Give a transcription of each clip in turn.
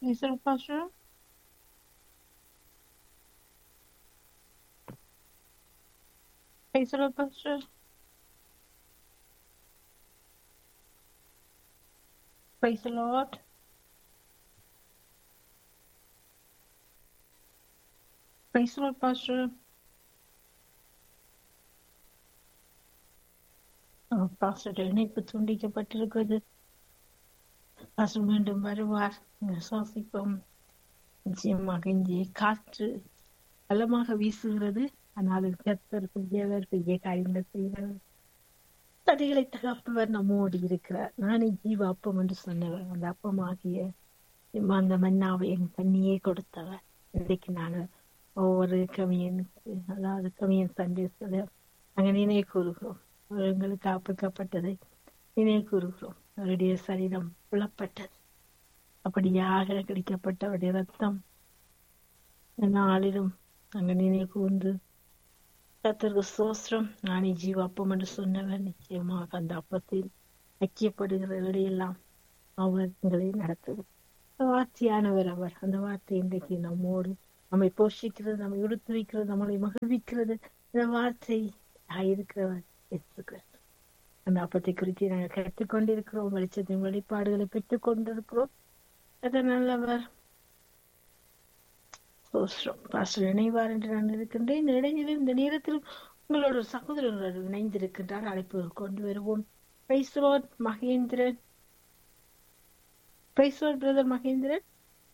Praise the Lord, Pastor. Praise the Lord, Pastor. Praise the Lord. Praise the Lord, Pastor. Pastor இணைப்பு துண்டிக்கப்பட்டிருக்கிறது pastor மீண்டும் வருவார் சுவாசிப்போம் நிச்சயமாக இங்கே காற்று பலமாக வீசுகிறது ஆனால் கர்த்தர் பெரியவர் பெரிய காரியங்கள் செய்வார் தடைகளை தகப்பவர் நம்மோடு இருக்கிறார் நானே ஜீவ அப்பம் என்று சொன்னவர் அந்த அப்பமாகிய அந்த மன்னாவை என் தண்ணியே கொடுத்தவர் இன்றைக்கு நான் ஒவ்வொரு கவியனுக்கு அதாவது கவியன் சண்டே அங்க நினைவு கூறுகிறோம் எங்களுக்கு அப்பக்கப்பட்டதை நினைவு கூறுகிறோம் அவருடைய சரீரம் புலப்பட்டது அப்படியாக கிடைக்கப்பட்ட அவருடைய ரத்தம் நாளிலும் அங்க நினைவு கூர்ந்து கத்தருக்கு சோஸ்திரம் நானே ஜீவ அப்பம் என்று சொன்னவர் நிச்சயமாக அந்த அப்பத்தில் ஐக்கியப்படுகிற இடையெல்லாம் அவர் எங்களை நடத்துது வார்த்தையானவர் அவர் அந்த வார்த்தை இன்றைக்கு நம்மோடு நம்மை போஷிக்கிறது நம்மை உடுத்து வைக்கிறது நம்மளை மகிழ்விக்கிறது இந்த வார்த்தை இருக்கிறவர் இருக்கிறார் அந்த அப்பத்தை குறித்து நாங்கள் கற்றுக்கொண்டிருக்கிறோம் வெளிச்சத்தின் வெளிப்பாடுகளை பெற்றுக் கொண்டிருக்கிறோம் அது நல்லவர் பாஸ்டர் இணைவார் என்று நான் இருக்கின்றேன் இந்த இடையிலும் இந்த நேரத்தில் உங்களோட சகோதரர் இணைந்திருக்கின்றார் அழைப்பு கொண்டு வருவோம் praise lord Mahendran praise lord brother Mahendran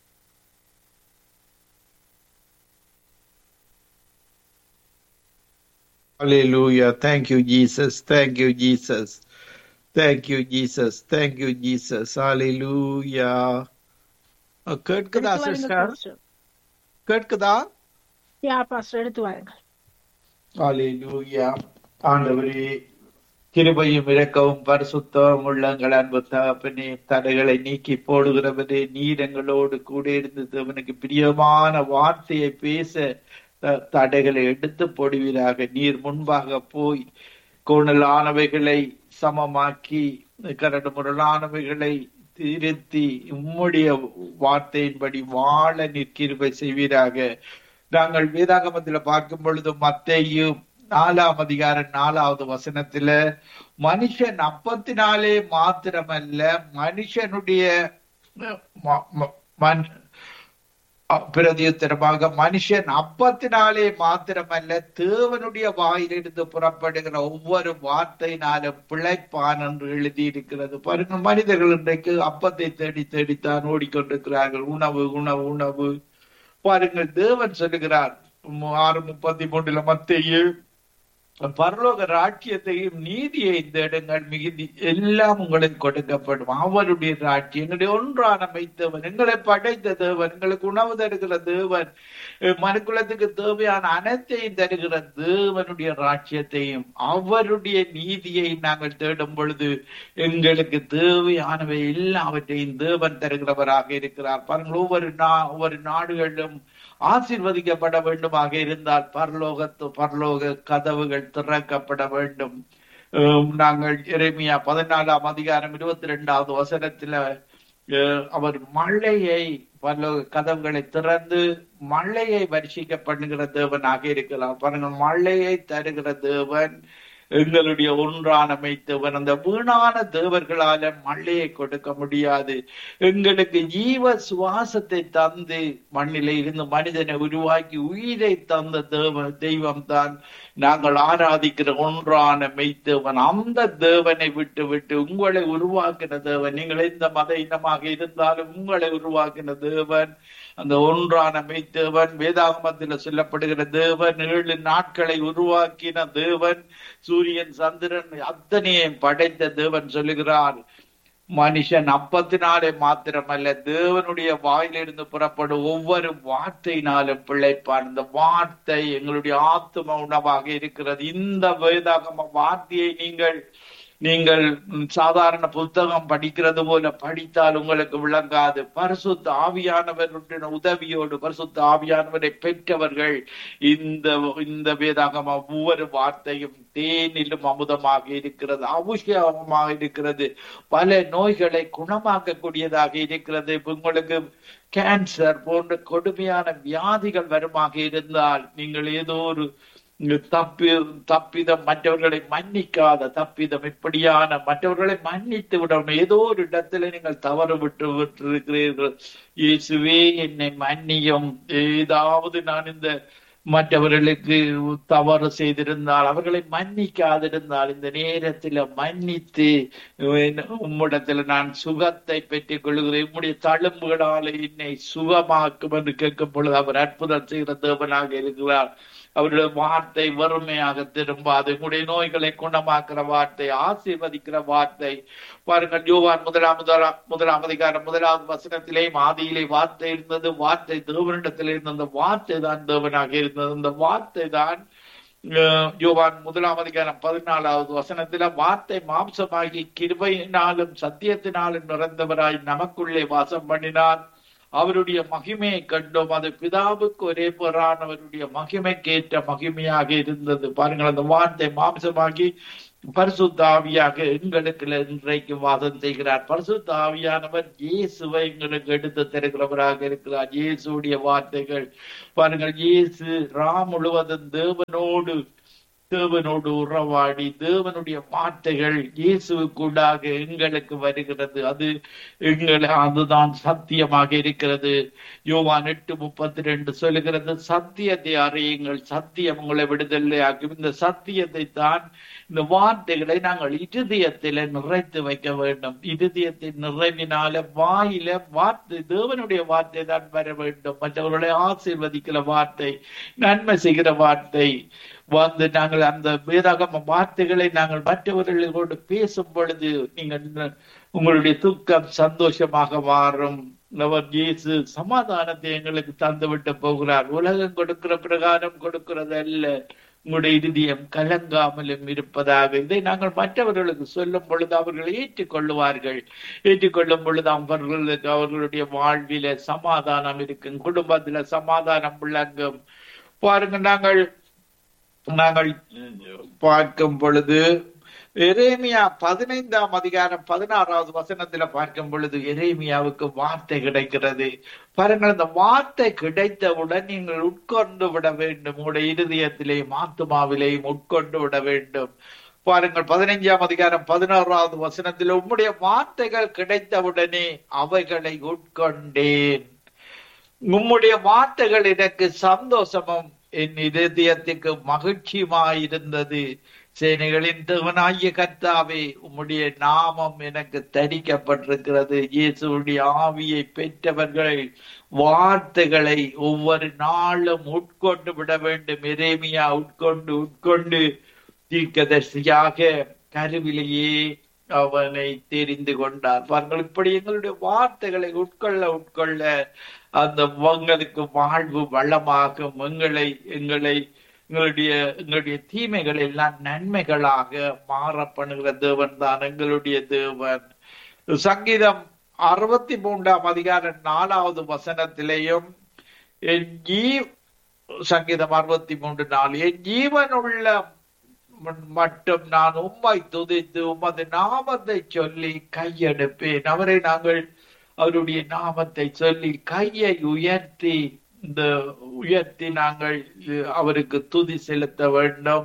Hallelujah. Thank you, Jesus. Thank you, Jesus. Thank you, Jesus. Thank you, Jesus. Hallelujah. Uh, கேட்குதா சிஸ்டர் கேட்குதா யா பாஸ்டர் எடுத்து வாருங்கள் ஹalleluya ஆண்டவரே கிருபையும் இரக்கவும் பரிசுத்தமும் உள்ளங்கள் அன்பு தகப்பனே தடைகளை நீக்கி போடுகிறவரே நீர் எங்களோடு கூட இருந்து அவனுக்கு பிரியமான வார்த்தையை பேச தடைகளை எடுத்து போடுவீராக நீர் முன்பாக போய் கோணலானவைகளை சமமாக்கி கரடு முரளானவைகளை திருத்தி உம்முடைய வார்த்தையின்படி வாழ நிற்கிருபை செய்வீராக நாங்கள் வேதாகமத்துல பார்க்கும் பொழுது மத்தையும் நாலாம் அதிகாரம் நாலாவது வசனத்துல மனுஷன் அப்பத்தினாலே மாத்திரமல்ல மனுஷனுடைய பிரதியுத்தரமாக மனுஷன் அப்பத்தினாலே மாத்திரமல்ல தேவனுடைய வாயிலிருந்து புறப்படுகிற ஒவ்வொரு வார்த்தையினாலும் பிழைப்பான் என்று எழுதியிருக்கிறது பாருங்க மனிதர்கள் இன்றைக்கு அப்பத்தை தேடி தேடித்தான் ஓடிக்கொண்டிருக்கிறார்கள் உணவு உணவு உணவு பாருங்கள் தேவன் சொல்லுகிறார் ஆறு முப்பத்தி மூன்றுல மத்திய பரலோக ராட்சியத்தையும் நீதியை தேடுங்கள் மிகுதி எல்லாம் உங்களுக்கு கொடுக்கப்படும் அவருடைய ராட்சியம் எங்களுடைய ஒன்றான மைத்தவன் எங்களை படைத்த தேவன் எங்களுக்கு உணவு தருகிற தேவன் மனுக்குலத்துக்கு தேவையான அனைத்தையும் தருகிற தேவனுடைய ராட்சியத்தையும் அவருடைய நீதியை நாங்கள் தேடும் பொழுது எங்களுக்கு தேவையானவை எல்லாவற்றையும் தேவன் தருகிறவராக இருக்கிறார் பாருங்கள் ஒவ்வொரு நா ஒவ்வொரு நாடுகளிலும் ஆசீர்வதிக்கப்பட வேண்டுமாக இருந்தால் பரலோகத்து பரலோக கதவுகள் திறக்கப்பட வேண்டும் நாங்கள் எரேமியா பதினாலாம் அதிகாரம் இருபத்தி ரெண்டாவது வசனத்துல அவர் மழையை பரலோக கதவுகளை திறந்து மழையை வருஷிக்க பண்ணுகிற தேவனாக இருக்கிறார் பாருங்கள் மழையை தருகிற தேவன் எங்களுடைய ஒன்றான மைத்தவன் அந்த வீணான தேவர்களால மழையை கொடுக்க முடியாது எங்களுக்கு ஜீவ சுவாசத்தை தந்து மண்ணிலே இருந்து மனிதனை உருவாக்கி உயிரை தந்த தேவ தெய்வம் தான் நாங்கள் ஆராதிக்கிற ஒன்றான மெய்த்தேவன் அந்த தேவனை விட்டு விட்டு உங்களை உருவாக்கின தேவன் நீங்கள் எந்த மத இனமாக இருந்தாலும் உங்களை உருவாக்கின தேவன் அந்த ஒன்றான மெய்த்தேவன் வேதாகமத்தில் சொல்லப்படுகிற தேவன் ஏழு நாட்களை உருவாக்கின தேவன் சூரியன் சந்திரன் அத்தனையும் படைத்த தேவன் சொல்லுகிறார் மனுஷன் அப்பத்தினாலே மாத்திரமல்ல தேவனுடைய வாயிலிருந்து புறப்படும் ஒவ்வொரு வார்த்தையினாலும் பிழைப்பான் இந்த வார்த்தை எங்களுடைய ஆத்ம உணவாக இருக்கிறது இந்த வேதாகம வார்த்தையை நீங்கள் நீங்கள் ம், சாதாரண புத்தகம் படிக்கிறது போல படித்தால் உங்களுக்கு விளங்காது பரிசுத்த ஆவியானவருடைய உதவியோடு பரிசுத்த ஆவியானவரை பெற்றவர்கள் இந்த இந்த வேதாகம ஒவ்வொரு வார்த்தையும் தேனிலும் அமுதமாக இருக்கிறது அபிஷேகமாக இருக்கிறது பல நோய்களை குணமாக்கக்கூடியதாக இருக்கிறது இப்ப உங்களுக்கு கேன்சர் போன்ற கொடுமையான வியாதிகள் வருமாக இருந்தால் நீங்கள் ஏதோ ஒரு தப்பி தப்பிதம் மற்றவர்களை மன்னிக்காத தப்பிதம் இப்படியான மற்றவர்களை மன்னித்து விடணும் ஏதோ ஒரு இடத்துல நீங்கள் தவறு விட்டு விட்டிருக்கிறீர்கள் இயேசுவே என்னை மன்னியும் ஏதாவது நான் இந்த மற்றவர்களுக்கு தவறு செய்திருந்தால் அவர்களை மன்னிக்காதிருந்தால் இந்த நேரத்தில் மன்னித்து உம்மிடத்தில் நான் சுகத்தை பெற்றுக் கொள்கிறேன் உம்முடைய தழும்புகளால் என்னை சுகமாக்கும் என்று கேட்கும் பொழுது அவர் அற்புதம் செய்கிற தேவனாக இருக்கிறார் அவருடைய வார்த்தை வறுமையாக திரும்பாது உங்களுடைய நோய்களை குணமாக்குற வார்த்தை ஆசீர்வதிக்கிற வார்த்தை பாருங்கள் யோவான் முதலாம் முதலாம் முதலாம் அதிகாரம் முதலாவது வசனத்திலே ஆதியிலே வார்த்தை இருந்தது வார்த்தை தேவனிடத்தில் இருந்த அந்த வார்த்தை தான் தேவனாக இருந்தது அந்த வார்த்தை தான் அஹ், யோவான் முதலாம் அதிகாரம் பதினாலாவது வசனத்தில வார்த்தை மாம்சமாகி கிருபையினாலும் சத்தியத்தினாலும் நிறைந்தவராய் நமக்குள்ளே வாசம் பண்ணினார் அவருடைய மகிமையை கண்டோம் அது பிதாவுக்கு ஒரே பேரானவருடைய மகிமைக்கேற்ற மகிமையாக இருந்தது பாருங்கள் அந்த வார்த்தை மாம்சமாகி பரிசுத்த ஆவியாக எங்களுக்கு இன்றைக்கு வாதம் செய்கிறார் பரிசுத்த ஆவியானவர் இயேசுவை எங்களுக்கு எடுத்து தருகிறவராக இருக்கிறார் இயேசுடைய வார்த்தைகள் பாருங்கள் இயேசு ராம் முழுவதும் தேவனோடு தேவனோடு உறவாடி தேவனுடைய வார்த்தைகள் இயேசுவுக்குள்ளாக எங்களுக்கு வருகிறது அது எங்களை அதுதான் சத்தியமாக இருக்கிறது யோவான் எட்டு முப்பத்தி ரெண்டு சொல்லுகிறது சத்தியத்தை அறியுங்கள் சத்தியம் உங்களை விடுதலையாக்கும் இந்த சத்தியத்தை தான் இந்த வார்த்தைகளை நாங்கள் இருதயத்தில நிறைத்து வைக்க வேண்டும் இருதயத்தின் நிறைவினால வாயில வார்த்தை தேவனுடைய வார்த்தை தான் வர வேண்டும் மற்றவர்களை ஆசீர்வதிக்கிற வார்த்தை நன்மை செய்கிற வார்த்தை வந்து நாங்கள் அந்த வேதாகம வார்த்தைகளை நாங்கள் மற்றவர்களோடு பேசும் பொழுது நீங்கள் உங்களுடைய துக்கம் சந்தோஷமாக மாறும் அவர் இயேசு சமாதானத்தை எங்களுக்கு தந்து விட்டு போகிறார் உலகம் கொடுக்கிற பிரகாரம் கொடுக்கிறது அல்ல உங்களுடைய இருதயம் கலங்காமலும் இருப்பதாக இதை நாங்கள் மற்றவர்களுக்கு சொல்லும் பொழுது அவர்கள் ஏற்றுக்கொள்ளுவார்கள் ஏற்றுக்கொள்ளும் பொழுது அவர்களுக்கு அவர்களுடைய வாழ்வில சமாதானம் இருக்கும் குடும்பத்துல சமாதானம் விளங்கும் பாருங்க நாங்கள் நாங்கள் பார்க்கும் பொழுது எரேமியா பதினைந்தாம் அதிகாரம் பதினாறாவது வசனத்துல பார்க்கும் பொழுது எரேமியாவுக்கு வார்த்தை கிடைக்கிறது பாருங்கள் அந்த வார்த்தை கிடைத்தவுடன் நீங்கள் உட்கொண்டு விட வேண்டும் உங்களுடைய இருதயத்திலேயும் ஆத்துமாவிலேயும் உட்கொண்டு விட வேண்டும் பாருங்கள் பதினைஞ்சாம் அதிகாரம் பதினாறாவது வசனத்தில் உம்முடைய வார்த்தைகள் கிடைத்தவுடனே அவைகளை உட்கொண்டேன் உம்முடைய வார்த்தைகள் எனக்கு சந்தோஷமும் என் இதயத்துக்கு மகிழ்ச்சியுமாயிருந்தது சேனைகளின் தேவனாகிய கர்த்தாவே உம்முடைய நாமம் எனக்கு தரிக்கப்பட்டிருக்கிறது இயேசுடைய ஆவியை பெற்றவர்கள் வார்த்தைகளை ஒவ்வொரு நாளும் உட்கொண்டு விட வேண்டும் எரேமியா உட்கொண்டு உட்கொண்டு தீர்க்கதர்சியாக கருவிலேயே அவனை தெரிந்து கொண்டார் பாருங்கள் இப்படி எங்களுடைய வார்த்தைகளை உட்கொள்ள உட்கொள்ள அந்த உங்களுக்கு வாழ்வு வளமாகும் எங்களை எங்களை எங்களுடைய எங்களுடைய தீமைகள் எல்லாம் நன்மைகளாக மாறப்படுகிற தேவன் தான் எங்களுடைய தேவன் சங்கீதம் அறுபத்தி மூன்றாம் அதிகாரம் நாலாவது வசனத்திலேயும் என் ஜீ சங்கீதம் அறுபத்தி மூன்று நாலு என் ஜீவனுள்ள மட்டும் நான் உம்மை துதித்து உமது நாமத்தை சொல்லி கையெடுப்பேன் அவரை நாங்கள் அவருடைய நாமத்தை சொல்லி கையை உயர்த்தி இந்த உயர்த்தி நாங்கள் அவருக்கு துதி செலுத்த வேண்டும்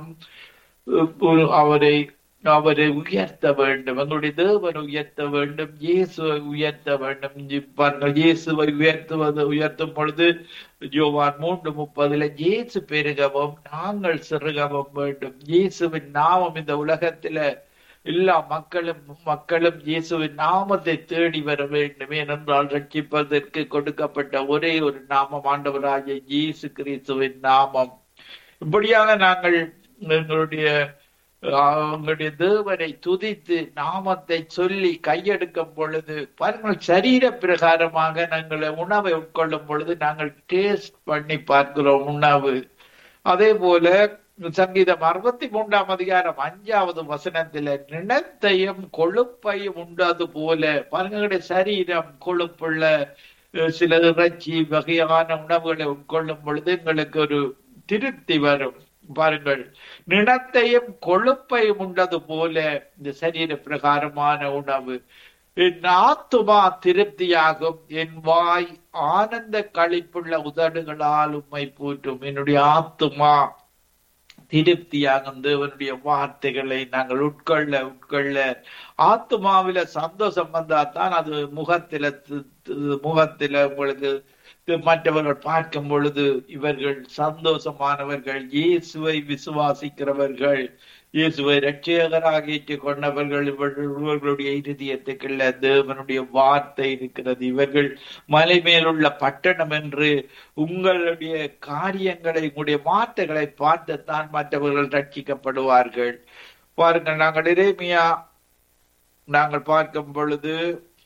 அவரை அவரை உயர்த்த வேண்டும் எங்களுடைய தேவனை உயர்த்த வேண்டும் இயேசுவை உயர்த்த வேண்டும் பாருங்கள் இயேசுவை உயர்த்துவது உயர்த்தும் பொழுது யோவான் மூன்று முப்பதுல இயேசு பெருகவும் நாங்கள் சிறுகவும் வேண்டும் இயேசுவின் நாமம் இந்த உலகத்துல எல்லா மக்களும் மக்களும் இயேசுவின் நாமத்தை தேடி வர வேண்டும் ஏனென்றால் ரட்சிப்பதற்கு கொடுக்கப்பட்ட ஒரே ஒரு நாமம் ஆண்டவராகிய இயேசு கிறிஸ்துவின் நாமம் இப்படியாக நாங்கள் எங்களுடைய அவங்களுடைய தேவனை துதித்து நாமத்தை சொல்லி கையெடுக்கும் பொழுது பாருங்கள் சரீர பிரகாரமாக நாங்கள் உணவை உட்கொள்ளும் பொழுது நாங்கள் டேஸ்ட் பண்ணி பார்க்கிறோம் உணவு அதே போல சங்கீதம் அறுபத்தி மூன்றாம் அதிகாரம் அஞ்சாவது வசனத்துல நிலத்தையும் கொழுப்பையும் உண்டது போல பாருங்க சரீரம் கொழுப்புள்ள அஹ், சில இறைச்சி வகையான உணவுகளை உட்கொள்ளும் பொழுது எங்களுக்கு ஒரு திருப்தி வரும் பாருங்கள் நிலத்தையும் கொழுப்பையும் உண்டது போல இந்த சரீர பிரகாரமான உணவு என் ஆத்துமா திருப்தியாகும் என் வாய் ஆனந்த களிப்புள்ள உதடுகளால் உம்மை போற்றும் என்னுடைய ஆத்துமா திருப்தியாகும் தேவனுடைய வார்த்தைகளை நாங்கள் உட்கொள்ள உட்கொள்ள ஆத்மாவில சந்தோஷம் வந்தா தான் அது முகத்தில து- து- முகத்தில உங்களுக்கு து- மற்றவர்கள் பார்க்கும் பொழுது இவர்கள் சந்தோஷமானவர்கள் இயேசுவை விசுவாசிக்கிறவர்கள் இயேசுவை ரட்சகராக ஏற்றுக் கொண்டவர்கள் இவர்கள் இவர்களுடைய இருதயத்துக்குள்ள தேவனுடைய வார்த்தை இருக்கிறது இவர்கள் மலை மேலுள்ள பட்டணம் என்று உங்களுடைய காரியங்களை உங்களுடைய வார்த்தைகளை பார்த்துத்தான் மற்றவர்கள் ரட்சிக்கப்படுவார்கள் பாருங்கள் நாங்கள் இறைமையா நாங்கள் பார்க்கும் பொழுது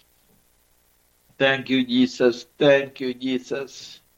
thank you Jesus thank you Jesus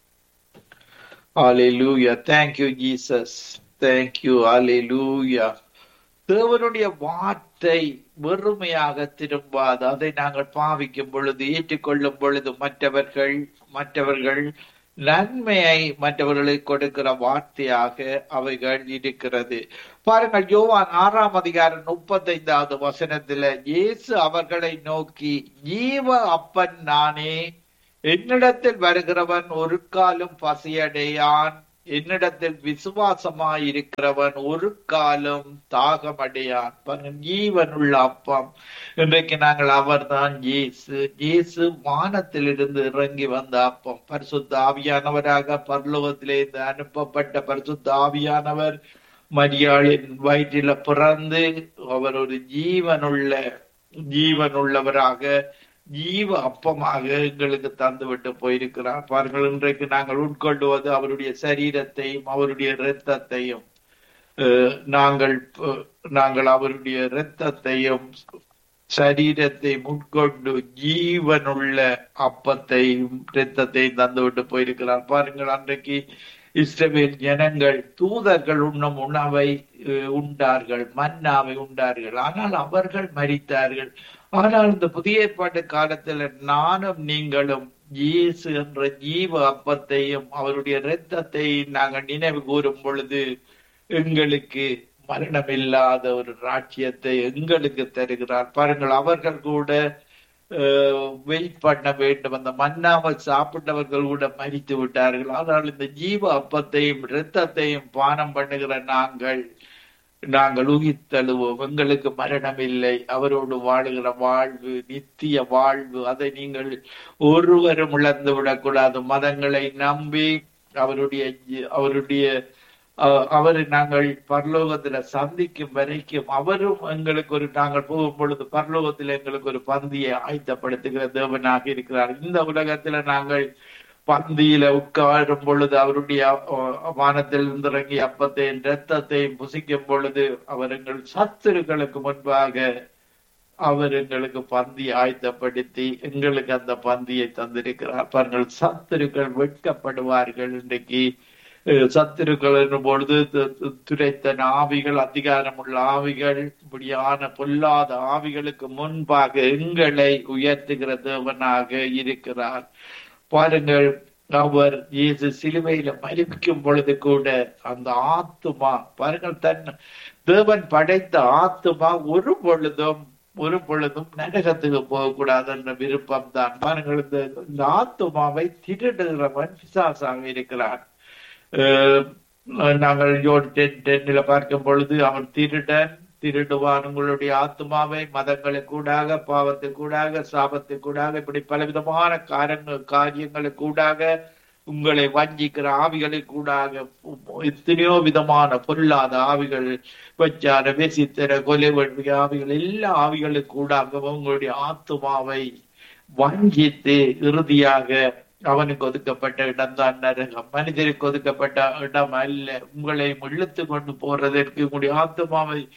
Hallelujah. Thank you, Jesus. Thank you. Hallelujah. தேவனுடைய வார்த்தை வெறுமையாக திரும்பாது அதை நாங்கள் பாவிக்கும் பொழுது ஏற்றுக்கொள்ளும் பொழுது மற்றவர்கள் மற்றவர்கள் நன்மையை மற்றவர்களுக்கு கொடுக்கிற வார்த்தையாக அவைகள் இருக்கிறது பாருங்கள் யோவான் ஆறாம் அதிகாரம் முப்பத்தைந்தாவது வசனத்துல இயேசு அவர்களை நோக்கி ஜீவ அப்பன் நானே என்னிடத்தில் வருகிறவன் ஒரு காலும் பசியடையான் என்னிடத்தில் விசுவாசமாய் இருக்கிறவன் ஒரு காலம் தாகமடையான் பாருங்க, ஜீவனுள்ள அப்பம் இன்றைக்கு நாங்கள் அவர்தான் இயேசு இயேசு வானத்திலிருந்து இறங்கி வந்த அப்பம் பரிசுத்த ஆவியானவராக பரலோகத்திலிருந்து அனுப்பப்பட்ட பரிசுத்த ஆவியானவர் மரியாளின் வயிற்றில பிறந்து அவர் ஒரு ஜீவனுள்ள ஜீவனுள்ளவராக ஜீவ அப்பமாக எங்களுக்கு தந்துவிட்டு போயிருக்கிறார் பாருங்கள் இன்றைக்கு நாங்கள் உட்கொள்வது அவருடைய சரீரத்தையும் அவருடைய இரத்தத்தையும் அஹ், நாங்கள் அஹ், நாங்கள் அவருடைய இரத்தத்தையும் சரீரத்தை உட்கொண்டு ஜீவனுள்ள அப்பத்தையும் இரத்தத்தையும் தந்துவிட்டு போயிருக்கிறார் பாருங்கள் அன்றைக்கு இஸ்ரவேல் ஜனங்கள் தூதர்கள் உண்ணும் உணவை அஹ், உண்டார்கள் மன்னாவை உண்டார்கள் ஆனால் அவர்கள் மரித்தார்கள் ஆனால் இந்த புதிய ஏற்பாட்டு காலத்துல நானும் நீங்களும் இயேசு என்ற ஜீவ அப்பத்தையும் அவருடைய இரத்தத்தை நாங்கள் நினைவு கூறும் பொழுது எங்களுக்கு மரணமில்லாத ஒரு ராட்சியத்தை எங்களுக்கு தருகிறார் பாருங்கள் அவர்கள் கூட வெயிட் பண்ண வேண்டும் அந்த மன்னாவை சாப்பிட்டவர்கள் கூட மரித்து விட்டார்கள் ஆனால் இந்த ஜீவ அப்பத்தையும் இரத்தத்தையும் பானம் பண்ணுகிற நாங்கள் நாங்கள் உயிர்த்தழுவோம் எங்களுக்கு மரணம் இல்லை அவரோடு வாழுகிற வாழ்வு நித்திய வாழ்வு அதை நீங்கள் ஒருவரும் இழந்து விடக்கூடாது மதங்களை நம்பி அவருடைய ஜி- அவருடைய அஹ், அவரை நாங்கள் பரலோகத்துல சந்திக்கும் வரைக்கும் அவரும் எங்களுக்கு ஒரு நாங்கள் போகும் பொழுது பரலோகத்தில் எங்களுக்கு ஒரு பந்தியை ஆயத்தப்படுத்துகிற தேவனாக இருக்கிறார் இந்த உலகத்துல நாங்கள் பந்தியில உட்காரும் பொழுது அவருடைய அஹ், வானத்தில் இறங்கி அப்பத்தையும் இரத்தத்தையும் புசிக்கும் பொழுது அவர் எங்கள் சத்துருக்களுக்கு முன்பாக அவர் எங்களுக்கு பந்தி ஆயத்தப்படுத்தி எங்களுக்கு அந்த பந்தியை தந்திருக்கிறார் பாருங்கள் சத்துருக்கள் வெட்கப்படுவார்கள் இன்றைக்கு அஹ், சத்துருக்கள் என்னும் பொழுது து- து- துரைத்த ஆவிகள் அதிகாரமுள்ள ஆவிகள் இப்படியான பொல்லாத ஆவிகளுக்கு முன்பாக எங்களை உயர்த்துகிற தேவனாக இருக்கிறார் பாருங்கள் அவர் இயேசு சிலுவையில மறிக்கும் பொழுது கூட அந்த ஆத்துமா பாருங்கள் தன் தேவன் படைத்த ஆத்துமா ஒரு பொழுதும் ஒரு பொழுதும் நரகத்துக்கு போகக்கூடாது என்ற விருப்பம் தான் பாருங்கள் இந்த இந்த ஆத்துமாவை திருடுகிறவன் பிசாசாக இருக்கிறான் அஹ் நாங்கள் யோன் டென் டென்னில பார்க்கும் பொழுது அவன் திருடன் திருடுவான் உங்களுடைய ஆத்மாவை மதங்களுக்கூடாக பாவத்துக்கூடாக சாபத்துக்கூடாக இப்படி பலவிதமான காரங்கள் காரியங்களுக்கூடாக உங்களை வஞ்சிக்கிற ஆவிகளுக்கூடாக எத்தனையோ விதமான பொருளாத ஆவிகள் வச்சார வெசித்தர கொலை வழி ஆவிகள் எல்லா ஆவிகளுக்கூடாகவும் உங்களுடைய ஆத்மாவை வஞ்சித்து இறுதியாக அவனுக்கு ஒதுக்கப்பட்ட இடம்தான் நரகம் மனிதருக்கு ஒதுக்கப்பட்ட இடம் அல்ல உங்களை இழுத்து கொண்டு போறதற்கு உங்களுடைய ஆத்மாவை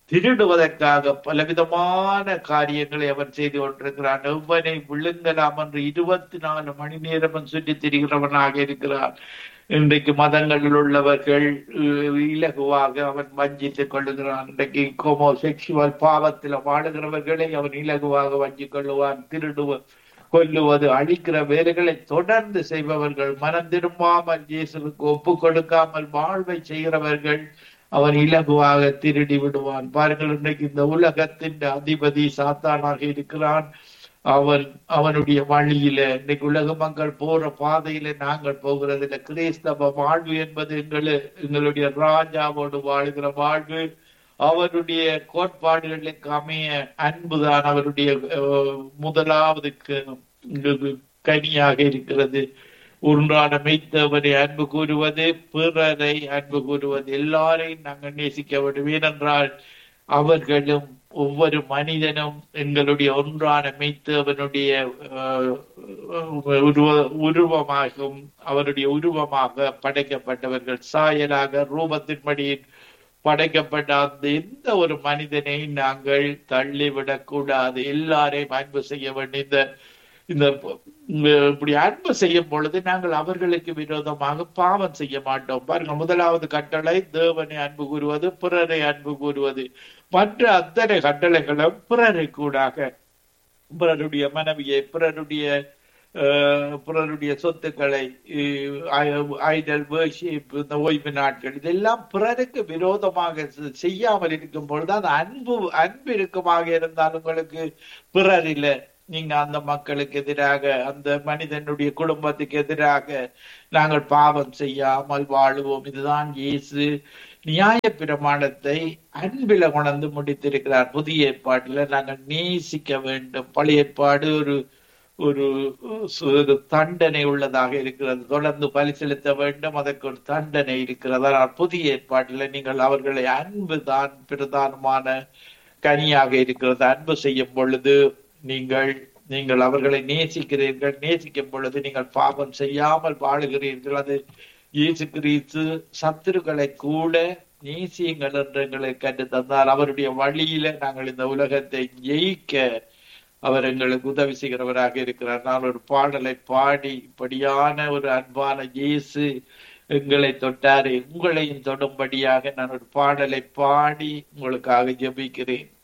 திருடுவதற்காக பலவிதமான காரியங்களை அவன் செய்து கொண்டிருக்கிறான் எவ்வனை விழுங்கலாம் என்று இருபத்தி நாலு மணி நேரமும் சுற்றி திரிகிறவனாக இருக்கிறான் இன்றைக்கு மதங்களில் உள்ளவர்கள் அஹ், இலகுவாக அவன் வஞ்சித்துக் கொள்ளுகிறான் இன்றைக்கு கோமோ செக்ஷுவல் பாவத்தில் வாழுகிறவர்களை அவன் இலகுவாக வஞ்சிக் கொள்ளுவான் திருடுவ கொல்லுவது அழிக்கிற வேலைகளை தொடர்ந்து செய்பவர்கள் மனம் திரும்பாமல் இயேசுவுக்கு ஒப்பு கொடுக்காமல் வாழ்வை செய்கிறவர்கள் அவன் இலகுவாக திருடி விடுவான் பாருங்கள் இன்றைக்கு இந்த உலகத்தின் அதிபதி சாத்தானாக இருக்கிறான் அவன் அவனுடைய வழியில இன்னைக்கு உலக மக்கள் போற பாதையில நாங்கள் போகிறதில்ல கிறிஸ்தவ வாழ்வு என்பது எங்களு எங்களுடைய ராஜாவோடு வாழ்கிற வாழ்வு அவருடைய கோட்பாடுகளுக்கு அமைய அன்புதான் அவருடைய அஹ், முதலாவது க- இது கனியாக இருக்கிறது ஒன்றான மெய்த்தவரை அன்பு கூறுவது பிறரை அன்பு கூறுவது எல்லாரையும் நாங்கள் நேசிக்க வேண்டும் ஏனென்றால் அவர்களும் ஒவ்வொரு மனிதனும் எங்களுடைய ஒன்றான மெய்த்தவனுடைய அஹ், உருவ உருவமாகவும் அவருடைய உருவமாக படைக்கப்பட்டவர்கள் சாயலாக ரூபத்தின்படி படைக்கப்பட்ட அந்த எந்த ஒரு மனிதனை நாங்கள் தள்ளிவிடக் கூடாது எல்லாரையும் அன்பு செய்ய வேண்டிய இந்த இந்த இந்த இப்படி அன்பு செய்யும் பொழுது நாங்கள் அவர்களுக்கு விரோதமாக பாவம் செய்ய மாட்டோம் பாருங்க முதலாவது கட்டளை தேவனை அன்பு கூறுவது பிறரை அன்பு கூறுவது மற்ற அத்தனை கட்டளைகளும் பிறரை கூடாக பிறருடைய மனைவியை பிறருடைய அஹ், பிறருடைய சொத்துக்களை ஐடல் வேர்ஷிப் இந்த ஓய்வு நாட்கள் இதெல்லாம் பிறருக்கு விரோதமாக செ- செய்யாமல் இருக்கும் பொழுது அது அன்பு அன்பு இருக்குமாக இருந்தால் உங்களுக்கு பிறர் இல்ல நீங்க அந்த மக்களுக்கு எதிராக அந்த மனிதனுடைய குடும்பத்துக்கு எதிராக நாங்கள் பாவம் செய்யாமல் வாழுவோம் இதுதான் இயேசு நியாய பிரமாணத்தை அன்பில கொண்டு முடித்திருக்கிறார் புதிய ஏற்பாட்டில் நாங்கள் நேசிக்க வேண்டும் பழைய ஏற்பாடு ஒரு ஒரு சு- ஒரு தண்டனை உள்ளதாக இருக்கிறது தொடர்ந்து பலி செலுத்த வேண்டும் அதற்கு ஒரு தண்டனை இருக்கிறது ஆனால் புதிய ஏற்பாட்டில் நீங்கள் அவர்களை அன்பு தான் பிரதானமான கனியாக இருக்கிறது அன்பு செய்யும் பொழுது நீங்கள் நீங்கள் அவர்களை நேசிக்கிறீர்கள் நேசிக்கும் பொழுது நீங்கள் பாவம் செய்யாமல் வாழுகிறீர்கள் அது இயேசு கிறிஸ்து சத்துருக்களை கூட நேசியுங்கள் என்று எங்களுக்கு கற்று தந்தார் அவருடைய வழியில நாங்கள் இந்த உலகத்தை ஜெயிக்க அவர் எங்களுக்கு உதவி செய்கிறவராக இருக்கிறார் நான் ஒரு பாடலை பாடி இப்படியான ஒரு அன்பான இயேசு எங்களை தொட்டாரு உங்களையும் தொடும்படியாக நான் ஒரு பாடலை பாடி உங்களுக்காக ஜெபிக்கிறேன்